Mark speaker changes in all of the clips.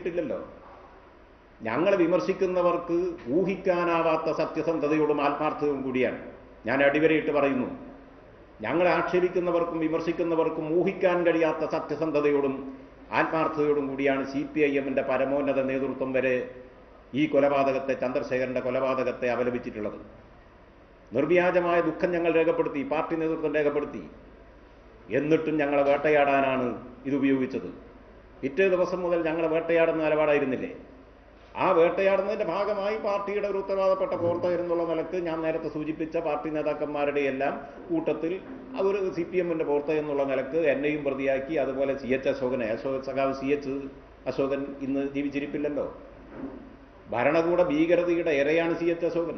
Speaker 1: സ്വീകരിച്ചിട്ടില്ലല്ലോ ഞങ്ങളെ വിമർശിക്കുന്നവർക്ക് ഊഹിക്കാനാവാത്ത സത്യസന്ധതയോടും ആത്മാർത്ഥതയും കൂടിയാണ് ഞാൻ അടിവരയിട്ട് പറയുന്നു ഞങ്ങളെ ആക്ഷേപിക്കുന്നവർക്കും വിമർശിക്കുന്നവർക്കും ഊഹിക്കാൻ കഴിയാത്ത സത്യസന്ധതയോടും ആത്മാർത്ഥതയോടും കൂടിയാണ് സി പി ഐ എമ്മിൻ്റെ പരമോന്നത നേതൃത്വം വരെ ഈ കൊലപാതകത്തെ ചന്ദ്രശേഖരന്റെ കൊലപാതകത്തെ അപലപിച്ചിട്ടുള്ളത് നിർവ്യാജമായ ദുഃഖം ഞങ്ങൾ രേഖപ്പെടുത്തി പാർട്ടി നേതൃത്വം രേഖപ്പെടുത്തി എന്നിട്ടും ഞങ്ങളെ വേട്ടയാടാനാണ് ഇത് ഉപയോഗിച്ചത് പിറ്റേ ദിവസം മുതൽ ഞങ്ങളെ വേട്ടയാടുന്ന നിലപാടായിരുന്നില്ലേ ആ വേട്ടയാടുന്നതിന്റെ ഭാഗമായി പാർട്ടിയുടെ ഒരു ഉത്തരവാദപ്പെട്ട പ്രവർത്തകർ എന്നുള്ള നിലക്ക് ഞാൻ നേരത്തെ സൂചിപ്പിച്ച പാർട്ടി നേതാക്കന്മാരുടെ എല്ലാം കൂട്ടത്തിൽ ഒരു സി പി എമ്മിന്റെ പ്രവർത്തകൻ എന്നുള്ള നിലക്ക് എന്നെയും പ്രതിയാക്കി അതുപോലെ സി എച്ച് അശോകനെ അശോക സഖാവ് സി എച്ച് അശോകൻ ഇന്ന് ജീവിച്ചിരിപ്പില്ലല്ലോ ഭരണകൂട ഭീകരതയുടെ ഇരയാണ് സി എച്ച് അശോകൻ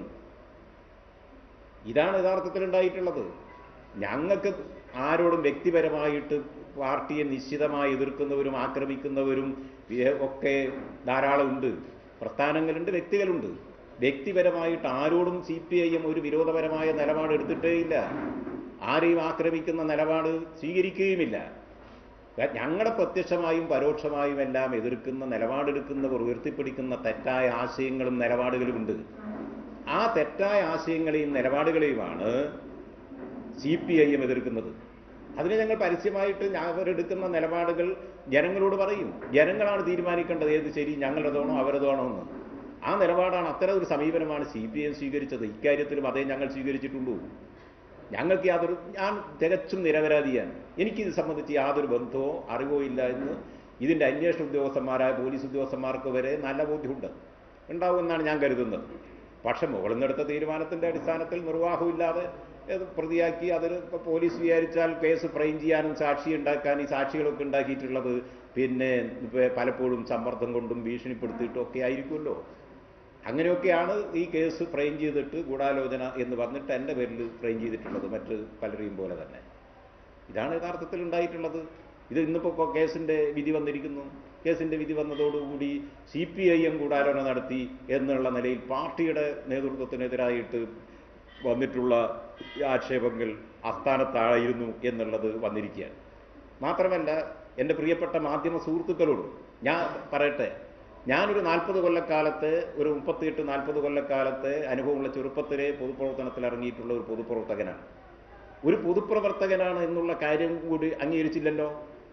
Speaker 1: ഇതാണ് യഥാർത്ഥത്തിൽ ഉണ്ടായിട്ടുള്ളത് ഞങ്ങൾക്ക് ആരോടും വ്യക്തിപരമായിട്ട് പാർട്ടിയെ നിശ്ചിതമായി എതിർക്കുന്നവരും ആക്രമിക്കുന്നവരും ഏ, ഒക്കെ ധാരാളം ഉണ്ട് പ്രസ്ഥാനങ്ങളുണ്ട് വ്യക്തികളുണ്ട് വ്യക്തിപരമായിട്ട് ആരോടും സി പി ഐ എം ഒരു വിരോധപരമായ നിലപാട് എടുത്തിട്ടേയില്ല ആരെയും ആക്രമിക്കുന്ന നിലപാട് സ്വീകരിക്കുകയുമില്ല ഞങ്ങളെ പ്രത്യക്ഷമായും പരോക്ഷമായും എല്ലാം എതിർക്കുന്ന നിലപാടെടുക്കുന്നവർ ഉയർത്തിപ്പിടിക്കുന്ന തെറ്റായ ആശയങ്ങളും നിലപാടുകളുമുണ്ട് ആ തെറ്റായ ആശയങ്ങളെയും നിലപാടുകളെയുമാണ് സി പി ഐ എം എതിർക്കുന്നത് അതിനെ ഞങ്ങൾ പരസ്യമായിട്ട് ഞ- അവരെടുക്കുന്ന നിലപാടുകൾ ജനങ്ങളോട് പറയും ജനങ്ങളാണ് തീരുമാനിക്കേണ്ടത് ഏത് ശരി ഞങ്ങളുടേതാണോ അവരുടേതാണോ എന്ന് ആ നിലപാടാണ് അത്തരം ഒരു സമീപനമാണ് സി പി എം സ്വീകരിച്ചത് ഇക്കാര്യത്തിലും അതേ ഞങ്ങൾ സ്വീകരിച്ചിട്ടുള്ളൂ ഞങ്ങൾക്ക് യാതൊരു ഞാൻ തികച്ചും നിരപരാധിയാണ് എനിക്കിത് സംബന്ധിച്ച് യാതൊരു ബന്ധമോ അറിവോ ഇല്ല എന്ന് ഇതിൻ്റെ അന്വേഷണ ഉദ്യോഗസ്ഥന്മാരായ പോലീസ് ഉദ്യോഗസ്ഥന്മാർക്ക് വരെ നല്ല ബോധ്യമുണ്ട് ഉണ്ടാവുമെന്നാണ് ഞാൻ കരുതുന്നത് പക്ഷെ മുകളിൽ നിന്നെടുത്ത തീരുമാനത്തിന്റെ അടിസ്ഥാനത്തിൽ നിർവാഹമില്ലാതെ ഇത് പ്രതിയാക്കി അതിൽ ഇപ്പോൾ പോലീസ് വിചാരിച്ചാൽ കേസ് ഫ്രെയിം ചെയ്യാനും സാക്ഷി ഉണ്ടാക്കാൻ ഈ സാക്ഷികളൊക്കെ ഉണ്ടാക്കിയിട്ടുള്ളത് പിന്നെ ഇപ്പൊ പലപ്പോഴും സമ്മർദ്ദം കൊണ്ടും ഭീഷണിപ്പെടുത്തിയിട്ടും ഒക്കെ ആയിരിക്കുമല്ലോ അങ്ങനെയൊക്കെയാണ് ഈ കേസ് ഫ്രെയിം ചെയ്തിട്ട് ഗൂഢാലോചന എന്ന് പറഞ്ഞിട്ട് എൻ്റെ പേരിൽ ഫ്രെയിം ചെയ്തിട്ടുള്ളത് മറ്റ് പലരെയും പോലെ തന്നെ ഇതാണ് യഥാർത്ഥത്തിൽ ഉണ്ടായിട്ടുള്ളത് ഇത് ഇന്നിപ്പോൾ കേസിന്റെ വിധി വന്നിരിക്കുന്നു കേസിന്റെ വിധി വന്നതോടുകൂടി സി പി ഐ എം ഗൂഢാലോചന നടത്തി എന്നുള്ള നിലയിൽ പാർട്ടിയുടെ നേതൃത്വത്തിനെതിരായിട്ട് വന്നിട്ടുള്ള ഈ ആക്ഷേപങ്ങൾ അസ്ഥാനത്തായിരുന്നു എന്നുള്ളത് വന്നിരിക്കുകയാണ് മാത്രമല്ല എൻ്റെ പ്രിയപ്പെട്ട മാധ്യമ സുഹൃത്തുക്കളോടും ഞാൻ പറയട്ടെ ഞാനൊരു നാൽപ്പത് കൊല്ലക്കാലത്ത് ഒരു മുപ്പത്തിയെട്ട് നാൽപ്പത് കൊല്ലക്കാലത്ത് അനുഭവമുള്ള ചെറുപ്പത്തിലെ പൊതുപ്രവർത്തനത്തിൽ ഇറങ്ങിയിട്ടുള്ള ഒരു പൊതുപ്രവർത്തകനാണ് ഒരു പൊതുപ്രവർത്തകനാണ് എന്നുള്ള കാര്യം കൂടി അംഗീകരിച്ചില്ലല്ലോ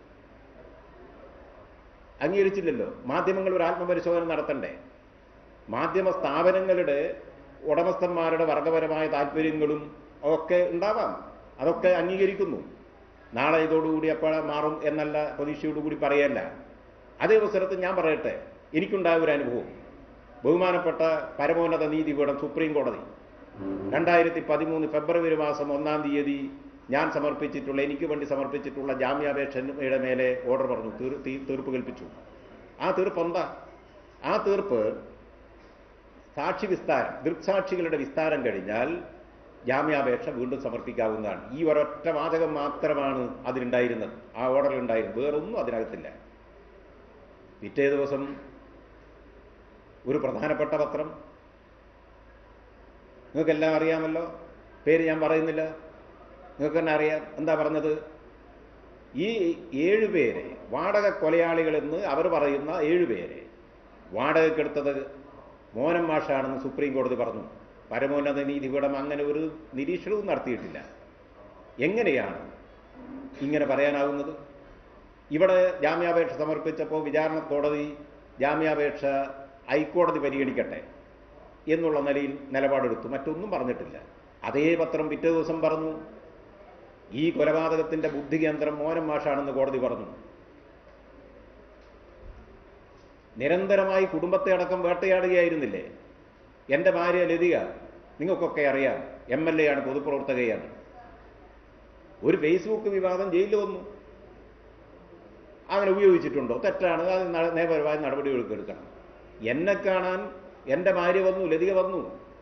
Speaker 1: അംഗീകരിച്ചില്ലല്ലോ മാധ്യമങ്ങൾ ഒരു ആത്മപരിശോധന നടത്തണ്ടേ മാധ്യമ സ്ഥാപനങ്ങളുടെ ഉടമസ്ഥന്മാരുടെ വർഗപരമായ താല്പര്യങ്ങളും ഒക്കെ ഉണ്ടാവാം അതൊക്കെ അംഗീകരിക്കുന്നു നാളെ ഇതോടുകൂടി എപ്പോഴാ മാറും എന്നല്ല പ്രതീക്ഷയോടുകൂടി പറയല്ല അതേ അവസരത്തിൽ ഞാൻ പറയട്ടെ എനിക്കുണ്ടായ ഒരു അനുഭവം ബഹുമാനപ്പെട്ട പരമോന്നത നീതിപീഠം സുപ്രീം കോടതി രണ്ടായിരത്തി പതിമൂന്ന് ഫെബ്രുവരി മാസം ഒന്നാം തീയതി ഞാൻ സമർപ്പിച്ചിട്ടുള്ള എനിക്ക് വേണ്ടി സമർപ്പിച്ചിട്ടുള്ള ജാമ്യാപേക്ഷയുടെ മേലെ ഓർഡർ പറഞ്ഞു തീർ- തീ- തീർപ്പ് കൽപ്പിച്ചു ആ തീർപ്പ് എന്താ ആ തീർപ്പ് സാക്ഷി വിസ്താരം ദൃക്സാക്ഷികളുടെ വിസ്താരം കഴിഞ്ഞാൽ ജാമ്യാപേക്ഷ വീണ്ടും സമർപ്പിക്കാവുന്നതാണ് ഈ ഒരൊറ്റ വാചകം മാത്രമാണ് അതിലുണ്ടായിരുന്നത് ആ ഓർഡറിൽ ഉണ്ടായിരുന്നത് വേറൊന്നും അതിനകത്തില്ല പിറ്റേ ദിവസം ഒരു പ്രധാനപ്പെട്ട പത്രം നിങ്ങൾക്കെല്ലാം അറിയാമല്ലോ പേര് ഞാൻ പറയുന്നില്ല നിങ്ങൾക്ക് തന്നെ അറിയാം എന്താ പറഞ്ഞത് ഈ ഏഴുപേരെ വാടക കൊലയാളികളെന്ന് അവർ പറയുന്ന ഏഴുപേരെ വാടകയ്ക്കെടുത്തത് മോനം മാഷാണെന്ന് സുപ്രീം കോടതി പറഞ്ഞു പരമോന്നത നീതിപീഠം അങ്ങനെ ഒരു നിരീക്ഷണവും നടത്തിയിട്ടില്ല എങ്ങനെയാണ് ഇങ്ങനെ പറയാനാവുന്നത് ഇവിടെ ജാമ്യാപേക്ഷ സമർപ്പിച്ചപ്പോൾ വിചാരണ കോടതി ജാമ്യാപേക്ഷ ഹൈക്കോടതി പരിഗണിക്കട്ടെ എന്നുള്ള നിലയിൽ നിലപാടെടുത്തു മറ്റൊന്നും പറഞ്ഞിട്ടില്ല അതേ പത്രം പിറ്റേ ദിവസം പറഞ്ഞു ഈ കൊലപാതകത്തിന്റെ ബുദ്ധി കേന്ദ്രം മോനം മാഷാണെന്ന് കോടതി പറഞ്ഞു നിരന്തരമായി കുടുംബത്തെ അടക്കം വേട്ടയാടുകയായിരുന്നില്ലേ എൻ്റെ ഭാര്യ ലതിക നിങ്ങൾക്കൊക്കെ അറിയാം എം എൽ എ ആണ് പൊതുപ്രവർത്തകയാണ് ഒരു ഫേസ്ബുക്ക് വിവാദം ജയിലിൽ വന്നു അങ്ങനെ ഉപയോഗിച്ചിട്ടുണ്ടോ തെറ്റാണ് അത് ന- നിയമപരമായ നടപടികൾക്ക് എടുക്കണം എന്നെ കാണാൻ എൻ്റെ ഭാര്യ വന്നു ലതിക വന്നു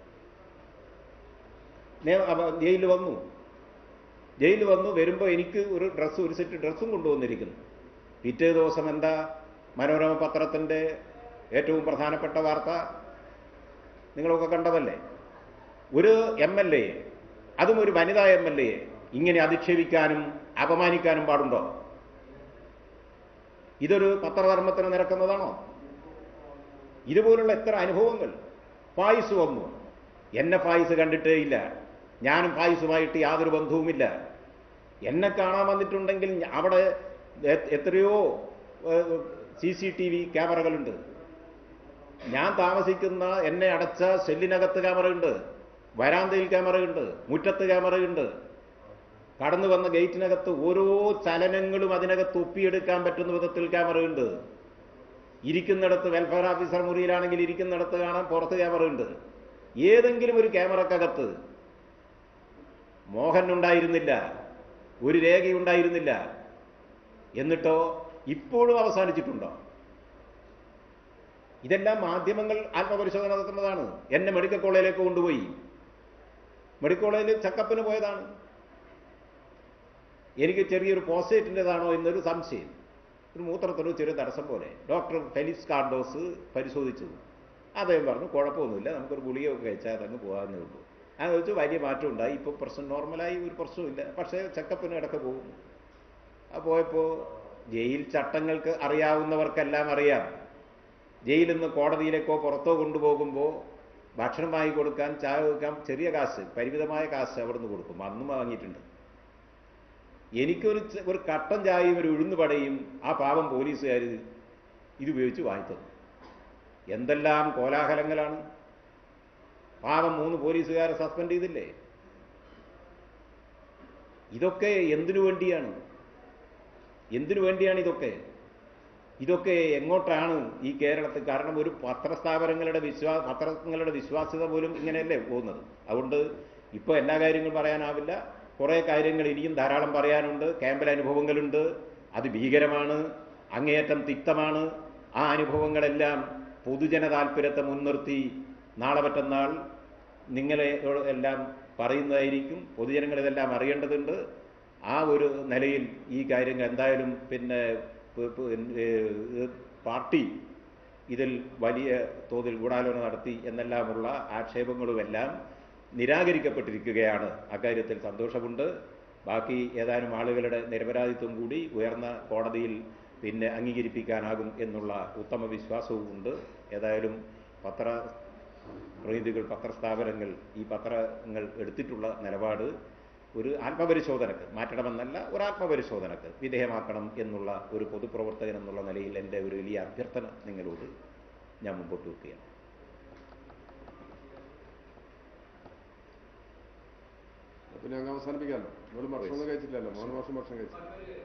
Speaker 1: നേ- അവ ജയിലിൽ വന്നു ജയിലിൽ വന്നു വരുമ്പോൾ എനിക്ക് ഒരു ഡ്രസ്സ് ഒരു സെറ്റ് ഡ്രസ്സും കൊണ്ടുവന്നിരിക്കുന്നു പിറ്റേ ദിവസം എന്താ മനോരമ പത്രത്തിൻ്റെ ഏറ്റവും പ്രധാനപ്പെട്ട വാർത്ത നിങ്ങളൊക്കെ കണ്ടതല്ലേ ഒരു എം എൽ എയെ അതും ഒരു വനിതാ എം എൽ എയെ ഇങ്ങനെ അധിക്ഷേപിക്കാനും അപമാനിക്കാനും പാടുണ്ടോ ഇതൊരു പത്രധർമ്മത്തിന് നിരക്കുന്നതാണോ ഇതുപോലുള്ള എത്ര അനുഭവങ്ങൾ ഫായിസ് വന്നു എന്നെ ഫായിസ് കണ്ടിട്ടേ ഇല്ല ഞാനും ഫായിസുമായിട്ട് യാതൊരു ബന്ധവുമില്ല എന്നെ കാണാൻ വന്നിട്ടുണ്ടെങ്കിൽ ഞ- അവിടെ എ- എത്രയോ സി സി ടി വി ക്യാമറകളുണ്ട് ഞാൻ താമസിക്കുന്ന എന്നെ അടച്ച സെല്ലിനകത്ത് ക്യാമറയുണ്ട് വരാന്തയിൽ ക്യാമറയുണ്ട് മുറ്റത്ത് ക്യാമറയുണ്ട് കടന്നു വന്ന ഗേറ്റിനകത്ത് ഓരോ ചലനങ്ങളും അതിനകത്ത് ഒപ്പിയെടുക്കാൻ പറ്റുന്ന വിധത്തിൽ ക്യാമറയുണ്ട് ഇരിക്കുന്നിടത്ത് വെൽഫെയർ ഓഫീസർ മുറിയിലാണെങ്കിൽ ഇരിക്കുന്നിടത്ത് കാണാൻ പുറത്ത് ക്യാമറയുണ്ട് ഏതെങ്കിലും ഒരു ക്യാമറക്കകത്ത് മോഹൻ ഉണ്ടായിരുന്നില്ല ഒരു രേഖയുണ്ടായിരുന്നില്ല എന്നിട്ടോ ഇപ്പോഴും അവസാനിച്ചിട്ടുണ്ടോ ഇതെല്ലാം മാധ്യമങ്ങൾ ആത്മപരിശോധന നടത്തുന്നതാണ് എന്നെ മെഡിക്കൽ കോളേജിലേക്ക് കൊണ്ടുപോയി മെഡിക്കൽ കോളേജിൽ ചെക്കപ്പിന് പോയതാണ് എനിക്ക് ചെറിയൊരു പോസ്റ്റേറ്റിൻ്റെതാണോ എന്നൊരു സംശയം ഒരു മൂത്രത്തിന് ചെറിയ തടസ്സം പോലെ ഡോക്ടർ ഫെലിക്സ് കാർഡോസ് പരിശോധിച്ചു അദ്ദേഹം പറഞ്ഞു കുഴപ്പമൊന്നുമില്ല നമുക്കൊരു ഗുളികയൊക്കെ കഴിച്ചാൽ അതങ്ങ് പോകാമെന്നേ ഉള്ളൂ അത് വെച്ച് വലിയ മാറ്റം ഉണ്ടായി ഇപ്പോൾ പ്രശ്നം നോർമലായി ഒരു പ്രശ്നമില്ല പക്ഷേ ചെക്കപ്പിന് ഇടയ്ക്ക് പോകും ആ പോയപ്പോൾ ജയിൽ ചട്ടങ്ങൾക്ക് അറിയാവുന്നവർക്കെല്ലാം അറിയാം ജയിലിൽ നിന്ന് കോടതിയിലേക്കോ പുറത്തോ കൊണ്ടുപോകുമ്പോൾ ഭക്ഷണം വാങ്ങി കൊടുക്കാൻ ചായ കൊടുക്കാൻ ചെറിയ കാശ് പരിമിതമായ കാശ് അവിടുന്ന് കൊടുക്കും അന്നും വാങ്ങിയിട്ടുണ്ട് എനിക്കൊരു ച- ഒരു കട്ടൻ ചായയും ഒരു ഉഴുന്ന് പടയും ആ പാവം പോലീസുകാർ ഇതുപയോഗിച്ച് വാങ്ങിത്തന്നു എന്തെല്ലാം കോലാഹലങ്ങളാണ് പാവം മൂന്ന് പോലീസുകാരെ സസ്പെൻഡ് ചെയ്തില്ലേ ഇതൊക്കെ എന്തിനു വേണ്ടിയാണ് എന്തിനു വേണ്ടിയാണ് ഇതൊക്കെ ഇതൊക്കെ എങ്ങോട്ടാണ് ഈ കേരളത്തിൽ കാരണം ഒരു പത്രസ്ഥാപനങ്ങളുടെ വിശ്വാ പത്രങ്ങളുടെ വിശ്വാസ്യത പോലും ഇങ്ങനെയല്ലേ പോകുന്നത് അതുകൊണ്ട് ഇപ്പോൾ എല്ലാ കാര്യങ്ങളും പറയാനാവില്ല കുറേ കാര്യങ്ങൾ ഇനിയും ധാരാളം പറയാനുണ്ട് ക്യാമ്പിൽ അനുഭവങ്ങളുണ്ട് അത് ഭീകരമാണ് അങ്ങേയറ്റം തിക്തമാണ് ആ അനുഭവങ്ങളെല്ലാം പൊതുജന താല്പര്യത്തെ മുൻനിർത്തി നാളെ മറ്റന്നാൾ നിങ്ങളെ എല്ലാം പറയുന്നതായിരിക്കും പൊതുജനങ്ങൾ ഇതെല്ലാം അറിയേണ്ടതുണ്ട് ആ ഒരു നിലയിൽ ഈ കാര്യങ്ങൾ എന്തായാലും പിന്നെ പ് പ് ഏഹ് പാർട്ടി ഇതിൽ വലിയ തോതിൽ ഗൂഢാലോചന നടത്തി എന്നെല്ലാമുള്ള ആക്ഷേപങ്ങളുമെല്ലാം നിരാകരിക്കപ്പെട്ടിരിക്കുകയാണ് അക്കാര്യത്തിൽ സന്തോഷമുണ്ട് ബാക്കി ഏതാനും ആളുകളുടെ നിരപരാധിത്വം കൂടി ഉയർന്ന കോടതിയിൽ പിന്നെ അംഗീകരിപ്പിക്കാനാകും എന്നുള്ള ഉത്തമ വിശ്വാസവും ഉണ്ട് ഏതായാലും പത്ര പ്രതിനിധികൾ പത്രസ്ഥാപനങ്ങൾ ഈ പത്രങ്ങൾ എടുത്തിട്ടുള്ള നിലപാട് ഒരു ആത്മപരിശോധനക്ക് മാറ്റണമെന്നല്ല ഒരു ആത്മപരിശോധനക്ക് വിധേയമാക്കണം എന്നുള്ള ഒരു പൊതുപ്രവർത്തകൻ എന്നുള്ള നിലയിൽ എൻ്റെ ഒരു വലിയ അഭ്യർത്ഥന നിങ്ങളോട് ഞാൻ മുമ്പോട്ട് വെക്കുകയാണ്
Speaker 2: പിന്നെ അങ്ങ് അവസാനിപ്പിക്കാമല്ലോ നിങ്ങൾ ഭക്ഷണം കഴിച്ചില്ലല്ലോ മോഹൻ മാസം ഭക്ഷണം കഴിച്ചു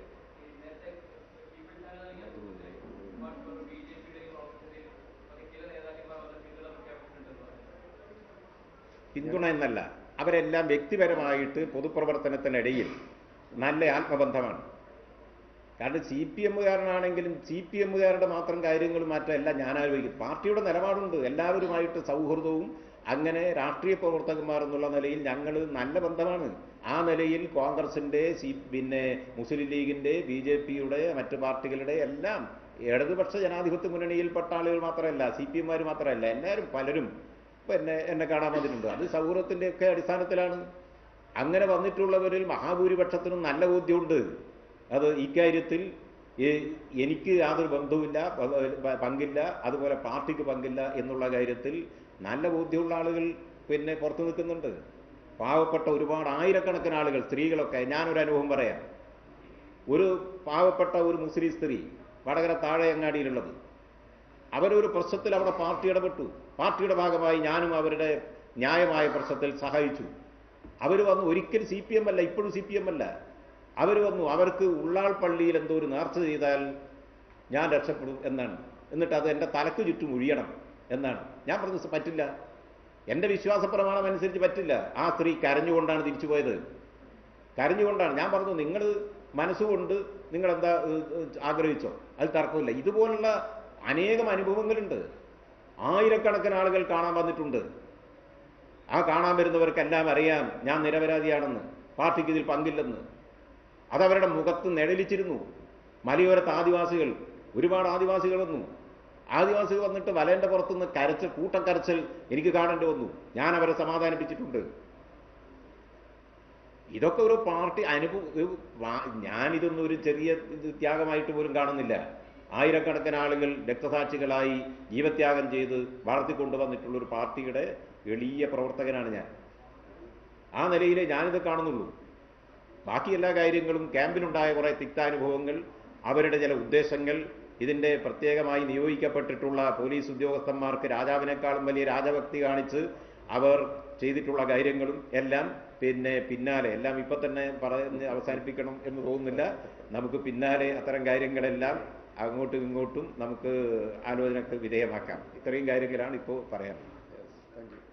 Speaker 1: പിന്തുണ എന്നല്ല അവരെല്ലാം വ്യക്തിപരമായിട്ട് പൊതുപ്രവർത്തനത്തിനിടയിൽ നല്ല ആത്മബന്ധമാണ് കാരണം സി പി എമ്മുകാരനാണെങ്കിലും സി പി എമ്മുകാരുടെ മാത്രം കാര്യങ്ങൾ മാറ്റമല്ല ഞാൻ ആലോചിക്കും പാർട്ടിയുടെ നിലപാടുണ്ട് എല്ലാവരുമായിട്ട് സൗഹൃദവും അങ്ങനെ രാഷ്ട്രീയ പ്രവർത്തകന്മാർ എന്നുള്ള നിലയിൽ ഞങ്ങൾ നല്ല ബന്ധമാണ് ആ നിലയിൽ കോൺഗ്രസിന്റെ സി പിന്നെ മുസ്ലിം ലീഗിന്റെ ബി ജെ പിയുടെ മറ്റു പാർട്ടികളുടെ എല്ലാം ഇടതുപക്ഷ ജനാധിപത്യ മുന്നണിയിൽപ്പെട്ട ആളുകൾ മാത്രമല്ല സി പി എമ്മാർ മാത്രമല്ല എല്ലാവരും പലരും പിന്നെ എന്നെ കാണാൻ വന്നിട്ടുണ്ട് അത് സൗഹൃദത്തിന്റെ ഒക്കെ അടിസ്ഥാനത്തിലാണ് അങ്ങനെ വന്നിട്ടുള്ളവരിൽ മഹാഭൂരിപക്ഷത്തിനും നല്ല ബോധ്യമുണ്ട് അത് ഇക്കാര്യത്തിൽ എ- എനിക്ക് യാതൊരു ബന്ധവുമില്ല പ- പ- പങ്കില്ല അതുപോലെ പാർട്ടിക്ക് പങ്കില്ല എന്നുള്ള കാര്യത്തിൽ നല്ല ബോധ്യമുള്ള ആളുകൾ പിന്നെ പുറത്തു നിൽക്കുന്നുണ്ട് പാവപ്പെട്ട ഒരുപാട് ആയിരക്കണക്കിന് ആളുകൾ സ്ത്രീകളൊക്കെ ഞാനൊരു അനുഭവം പറയാം ഒരു പാവപ്പെട്ട ഒരു മുസ്ലിം സ്ത്രീ വടകര താഴെയങ്ങാടിയിലുള്ളത് അവരൊരു പ്രശ്നത്തിൽ അവിടെ പാർട്ടി ഇടപെട്ടു പാർട്ടിയുടെ ഭാഗമായി ഞാനും അവരുടെ ന്യായമായ പ്രശ്നത്തിൽ സഹായിച്ചു അവർ വന്നു ഒരിക്കലും സി പി എം അല്ല ഇപ്പോഴും സി പി എം അല്ല അവർ വന്നു അവർക്ക് ഉള്ളാൾ പള്ളിയിൽ എന്തോ ഒരു നേർച്ച ചെയ്താൽ ഞാൻ രക്ഷപ്പെടും എന്നാണ് എന്നിട്ട് അത് എൻ്റെ തലക്ക് ചുറ്റും ഒഴിയണം എന്നാണ് ഞാൻ പറഞ്ഞു "സ- പറ്റില്ല എൻ്റെ വിശ്വാസ പ്രമാണം അനുസരിച്ച് പറ്റില്ല ആ സ്ത്രീ കരഞ്ഞുകൊണ്ടാണ് തിരിച്ചു പോയത് കരഞ്ഞുകൊണ്ടാണ് ഞാൻ പറഞ്ഞു നിങ്ങൾ മനസ്സുകൊണ്ട് നിങ്ങൾ എന്താ ഏഹ്, ഏഹ്, ആഗ്രഹിച്ചോ അത് തർക്കമില്ല ഇതുപോലുള്ള അനേകം അനുഭവങ്ങളുണ്ട് ആയിരക്കണക്കിന് ആളുകൾ കാണാൻ വന്നിട്ടുണ്ട് ആ കാണാൻ വരുന്നവർക്കെല്ലാം അറിയാം ഞാൻ നിരപരാധിയാണെന്ന് പാർട്ടിക്ക് ഇതിൽ പങ്കില്ലെന്ന് അതവരുടെ മുഖത്ത് നിഴലിച്ചിരുന്നു മലയോരത്ത് ആദിവാസികൾ ഒരുപാട് ആദിവാസികൾ വന്നു ആദിവാസികൾ വന്നിട്ട് വലേന്റെ പുറത്തുനിന്ന് കരച്ച് കൂട്ടക്കരച്ചൽ എനിക്ക് കാണേണ്ടി വന്നു ഞാൻ അവരെ സമാധാനിപ്പിച്ചിട്ടുണ്ട് ഇതൊക്കെ ഒരു പാർട്ടി അനുഭവ ഞാനിതൊന്നും ഒരു ചെറിയ ഇത് ത്യാഗമായിട്ട് പോലും കാണുന്നില്ല ആയിരക്കണക്കിന് ആളുകൾ രക്തസാക്ഷികളായി ജീവത്യാഗം ചെയ്ത് വളർത്തിക്കൊണ്ടുവന്നിട്ടുള്ള ഒരു പാർട്ടിയുടെ എളിയ പ്രവർത്തകനാണ് ഞാൻ ആ നിലയിലേ ഞാനിത് കാണുന്നുള്ളൂ ബാക്കി എല്ലാ കാര്യങ്ങളും ക്യാമ്പിലുണ്ടായ കുറേ തിക്താനുഭവങ്ങൾ അവരുടെ ചില ഉദ്ദേശങ്ങൾ ഇതിൻ്റെ പ്രത്യേകമായി നിയോഗിക്കപ്പെട്ടിട്ടുള്ള പോലീസ് ഉദ്യോഗസ്ഥന്മാർക്ക് രാജാവിനേക്കാളും വലിയ രാജഭക്തി കാണിച്ച് അവർ ചെയ്തിട്ടുള്ള കാര്യങ്ങളും എല്ലാം പിന്നെ പിന്നാലെ എല്ലാം ഇപ്പം തന്നെ പറഞ്ഞ് അവസാനിപ്പിക്കണം എന്ന് തോന്നുന്നില്ല നമുക്ക് പിന്നാലെ അത്തരം കാര്യങ്ങളെല്ലാം അങ്ങോട്ടും ഇങ്ങോട്ടും നമുക്ക് ആലോചനക്ക് വിധേയമാക്കാം ഇത്രയും കാര്യങ്ങളാണ് ഇപ്പോൾ പറയാനുള്ളത്
Speaker 2: താങ്ക് യു